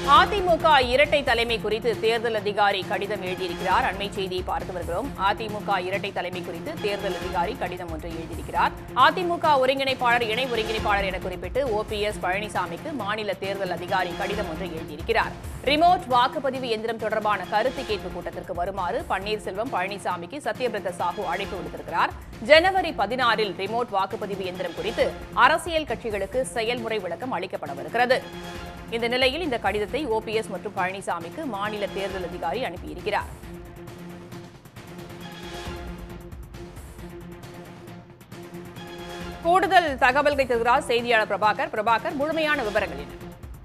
அதிமுக இரட்டை தலைமை குறித்து தேர்தல் அதிகாரி கடிதம் எழுதியிருக்கிறார் அண்மை செய்தியை பார்த்து வருகிறோம் அதிமுக இரட்டை தலைமை குறித்து தேர்தல் அதிகாரி கடிதம் ஒன்றை எழுதியிருக்கிறார் அதிமுக ஒருங்கிணைப்பாளர் இணை ஒருங்கிணைப்பாளர் என குறிப்பிட்டு ஓபிஎஸ் பழனிசாமிக்கு மாநில தேர்தல் அதிகாரி கடிதம் ஒன்றை எழுதியிருக்கிறார் ரிமோட் வாக்குப்பதிவு எந்திரம் தொடர்பான கருத்து கேட்பு கூட்டத்திற்கு வருமாறு பன்னீர்செல்வம் பழனிசாமிக்கு சத்யபிரத சாஹூ அழைப்பு விடுத்திருக்கிறார் ஜனவரி பதினாறில் ரிமோட் வாக்குப்பதிவு எந்திரம் குறித்து அரசியல் கட்சிகளுக்கு செயல்முறை விளக்கம் அளிக்கப்படவிருக்கிறது இந்த நிலையில் இந்த கடிதத்தை ஓபிஎஸ் மற்றும் பழனிசாமிக்கு மாநில தேர்தல் அதிகாரி அனுப்பியிருக்கிறார் கூடுதல் தகவல்களை தருகிறார் செய்தியாளர் பிரபாகர் பிரபாகர் முழுமையான விவரங்கள் என்ன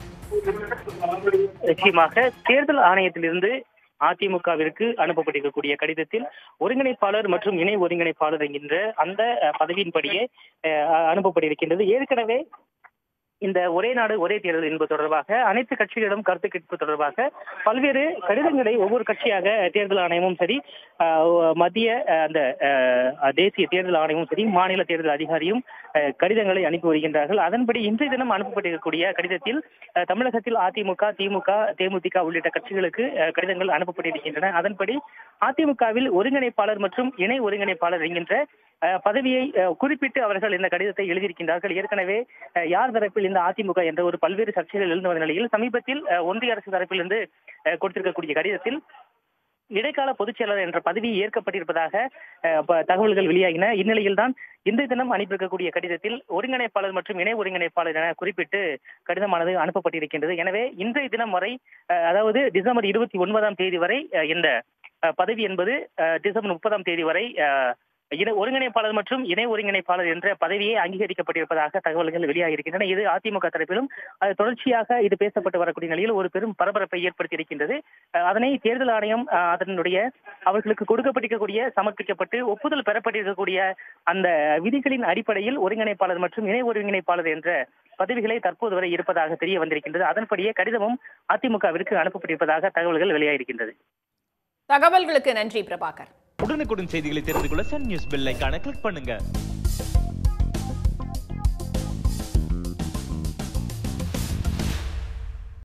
நிச்சயமாக தேர்தல் ஆணையத்திலிருந்து அதிமுகவிற்கு அனுப்பப்பட்டிருக்கக்கூடிய கடிதத்தில் ஒருங்கிணைப்பாளர் மற்றும் இணை ஒருங்கிணைப்பாளர் என்கின்ற அந்த அஹ், பதவியின்படியே அஹ், அனுப்பப்பட்டிருக்கின்றது ஏற்கனவே இந்த ஒரே நாடு ஒரே தேர்தல் என்பது தொடர்பாக அனைத்து கட்சிகளிடம் கருத்து கேட்பு தொடர்பாக பல்வேறு கடிதங்களை ஒவ்வொரு கட்சியாக தேர்தல் ஆணையமும் சரி அஹ், மத்திய அஹ், அந்த அஹ், தேசிய தேர்தல் ஆணையமும் சரி மாநில தேர்தல் அதிகாரியும் அஹ், கடிதங்களை அனுப்பி வருகின்றார்கள் அதன்படி இன்றைய தினம் அனுப்பப்பட்டிருக்கக்கூடிய கடிதத்தில் அஹ், தமிழகத்தில் அதிமுக திமுக தேமுதிக உள்ளிட்ட கட்சிகளுக்கு அஹ், கடிதங்கள் அனுப்பப்பட்டிருக்கின்றன அதன்படி அதிமுகவில் ஒருங்கிணைப்பாளர் மற்றும் இணை ஒருங்கிணைப்பாளர் என்கின்ற அஹ், பதவியை அஹ், குறிப்பிட்டு அவர்கள் இந்த கடிதத்தை எழுதியிருக்கின்றார்கள் ஏற்கனவே அஹ், யார் தரப்பில் இந்த அதிமுக என்ற ஒரு பல்வேறு சர்ச்சைகள் எழுந்து வந்த நிலையில் சமீபத்தில் அஹ், ஒன்றிய அரசு தரப்பிலிருந்து அஹ், கொடுத்திருக்கக்கூடிய கடிதத்தில் இடைக்கால பொதுச் செயலாளர் என்ற பதவி ஏற்கப்பட்டிருப்பதாக அஹ், ப- தகவல்கள் வெளியாகின இந்நிலையில்தான் இன்றைய தினம் அனுப்பியிருக்கக்கூடிய கடிதத்தில் ஒருங்கிணைப்பாளர் மற்றும் இணை ஒருங்கிணைப்பாளர் என குறிப்பிட்டு கடிதமானது அனுப்பப்பட்டிருக்கின்றது எனவே இன்றைய தினம் வரை அஹ், அதாவது டிசம்பர் இருபத்தி ஒன்பதாம் தேதி வரை அஹ், இந்த அஹ், பதவி என்பது அஹ், டிசம்பர் முப்பதாம் தேதி வரை அஹ், இணை ஒருங்கிணைப்பாளர் மற்றும் இணை ஒருங்கிணைப்பாளர் என்ற பதவியே அங்கீகரிக்கப்பட்டிருப்பதாக தகவல்கள் வெளியாகியிருக்கின்றன இது அதிமுக தரப்பிலும் அது தொடர்ச்சியாக இது பேசப்பட்டு வரக்கூடிய நிலையில் ஒரு பெரும் பரபரப்பை ஏற்படுத்தி இருக்கின்றது அஹ் அதனை தேர்தல் ஆணையம் அஹ், அதனுடைய அவர்களுக்கு கொடுக்கப்பட்டிருக்கக்கூடிய சமர்ப்பிக்கப்பட்டு ஒப்புதல் பெறப்பட்டிருக்கக்கூடிய அந்த விதிகளின் அடிப்படையில் ஒருங்கிணைப்பாளர் மற்றும் இணை ஒருங்கிணைப்பாளர் என்ற பதவிகளை தற்போது வரை இருப்பதாக தெரிய வந்திருக்கின்றது அதன்படியே கடிதமும் அதிமுகவிற்கு அனுப்பப்பட்டிருப்பதாக தகவல்கள் வெளியாகியிருக்கின்றது தகவல்களுக்கு நன்றி பிரபாகர் உடனுக்குடன் செய்திகளை தெரிந்து கொள்ள சன் நியூஸ் பெல் ஐகானை கிளிக் பண்ணுங்க